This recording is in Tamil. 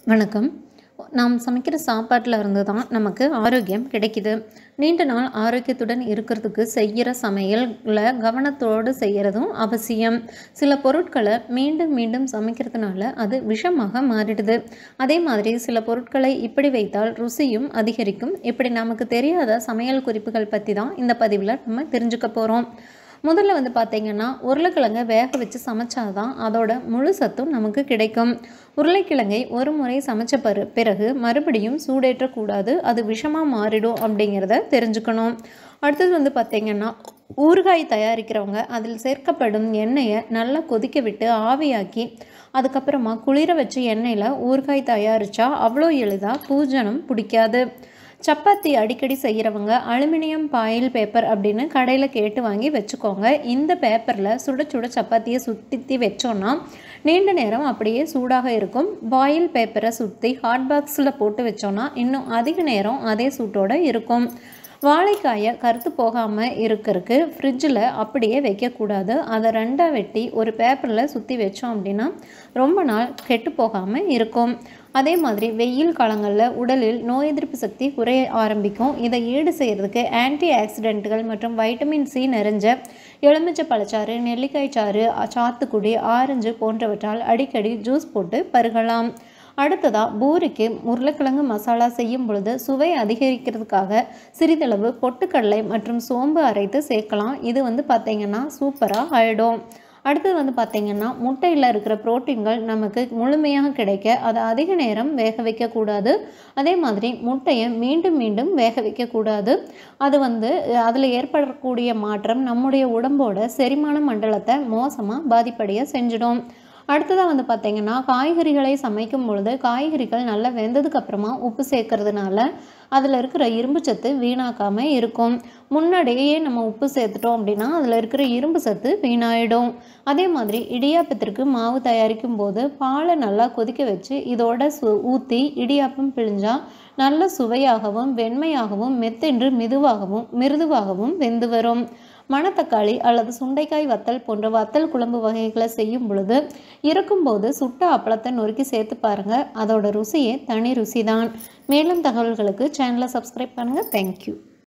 வணக்கம் நாம் சமைக்கிற சாப்பாட்டில் இருந்து தான் நமக்கு ஆரோக்கியம் கிடைக்குது நீண்ட நாள் ஆரோக்கியத்துடன் இருக்கிறதுக்கு செய்கிற சமையலில் கவனத்தோடு செய்கிறதும் அவசியம் சில பொருட்களை மீண்டும் மீண்டும் சமைக்கிறதுனால அது விஷமாக மாறிடுது அதே மாதிரி சில பொருட்களை இப்படி வைத்தால் ருசியும் அதிகரிக்கும் இப்படி நமக்கு தெரியாத சமையல் குறிப்புகள் பற்றி தான் இந்த பதிவில் நம்ம தெரிஞ்சுக்க போகிறோம் முதல்ல வந்து பார்த்தீங்கன்னா உருளைக்கிழங்கை வேக வச்சு சமைச்சாதான் அதோட முழு சத்தும் நமக்கு கிடைக்கும் உருளைக்கிழங்கை ஒரு முறை சமைச்ச பரு பிறகு மறுபடியும் சூடேற்றக்கூடாது அது விஷமாக மாறிடும் அப்படிங்கிறத தெரிஞ்சுக்கணும் அடுத்தது வந்து பார்த்தீங்கன்னா ஊறுகாய் தயாரிக்கிறவங்க அதில் சேர்க்கப்படும் எண்ணெயை நல்லா கொதிக்க விட்டு ஆவியாக்கி அதுக்கப்புறமா குளிர வச்சு எண்ணெயில் ஊறுகாய் தயாரித்தா அவ்வளோ எளிதாக பூஜனம் பிடிக்காது சப்பாத்தி அடிக்கடி செய்கிறவங்க அலுமினியம் பாயில் பேப்பர் அப்படின்னு கடையில் கேட்டு வாங்கி வச்சுக்கோங்க இந்த பேப்பரில் சுட சுட சப்பாத்தியை சுற்றி வச்சோன்னா நீண்ட நேரம் அப்படியே சூடாக இருக்கும் பாயில் பேப்பரை சுற்றி ஹாட் பாக்ஸில் போட்டு வச்சோன்னா இன்னும் அதிக நேரம் அதே சூட்டோடு இருக்கும் வாழைக்காயை கருத்து போகாமல் இருக்கிறதுக்கு ஃப்ரிட்ஜில் அப்படியே வைக்கக்கூடாது அதை ரெண்டாக வெட்டி ஒரு பேப்பரில் சுற்றி வச்சோம் அப்படின்னா ரொம்ப நாள் கெட்டு போகாமல் இருக்கும் அதே மாதிரி வெயில் காலங்களில் உடலில் நோய் எதிர்ப்பு சக்தி குறைய ஆரம்பிக்கும் இதை ஈடு செய்கிறதுக்கு ஆன்டி ஆக்சிடென்ட்டுகள் மற்றும் வைட்டமின் சி நிறைஞ்ச எலுமிச்சை பழச்சாறு நெல்லிக்காய் சாறு சாத்துக்குடி ஆரஞ்சு போன்றவற்றால் அடிக்கடி ஜூஸ் போட்டு பருகலாம் அடுத்ததாக பூரிக்கு உருளைக்கிழங்கு மசாலா செய்யும் பொழுது சுவை அதிகரிக்கிறதுக்காக சிறிதளவு பொட்டுக்கடலை மற்றும் சோம்பு அரைத்து சேர்க்கலாம் இது வந்து பார்த்திங்கன்னா சூப்பராக ஆயிடும் அடுத்தது வந்து பார்த்திங்கன்னா முட்டையில் இருக்கிற புரோட்டீன்கள் நமக்கு முழுமையாக கிடைக்க அதை அதிக நேரம் வேக வைக்கக்கூடாது அதே மாதிரி முட்டையை மீண்டும் மீண்டும் வேக வைக்கக்கூடாது அது வந்து அதில் ஏற்படக்கூடிய மாற்றம் நம்முடைய உடம்போட செரிமான மண்டலத்தை மோசமாக பாதிப்படைய செஞ்சிடும் அடுத்ததாக வந்து பார்த்திங்கன்னா காய்கறிகளை சமைக்கும் பொழுது காய்கறிகள் நல்லா வெந்ததுக்கு அப்புறமா உப்பு சேர்க்கறதுனால அதில் இருக்கிற இரும்பு சத்து வீணாக்காமல் இருக்கும் முன்னாடியே நம்ம உப்பு சேர்த்துட்டோம் அப்படின்னா அதில் இருக்கிற இரும்பு சத்து வீணாயிடும் அதே மாதிரி இடியாப்பத்திற்கு மாவு தயாரிக்கும் போது பாலை நல்லா கொதிக்க வச்சு இதோட சு ஊற்றி இடியாப்பம் பிழிஞ்சால் நல்ல சுவையாகவும் வெண்மையாகவும் மெத்தென்று மிதுவாகவும் மிருதுவாகவும் வெந்து வரும் மணத்தக்காளி அல்லது சுண்டைக்காய் வத்தல் போன்ற வத்தல் குழம்பு வகைகளை செய்யும் பொழுது இருக்கும்போது சுட்ட அப்பளத்தை நொறுக்கி சேர்த்து பாருங்கள் அதோட ருசியே தனி ருசி தான் மேலும் தகவல்களுக்கு சேனலை சப்ஸ்கிரைப் பண்ணுங்கள் தேங்க்யூ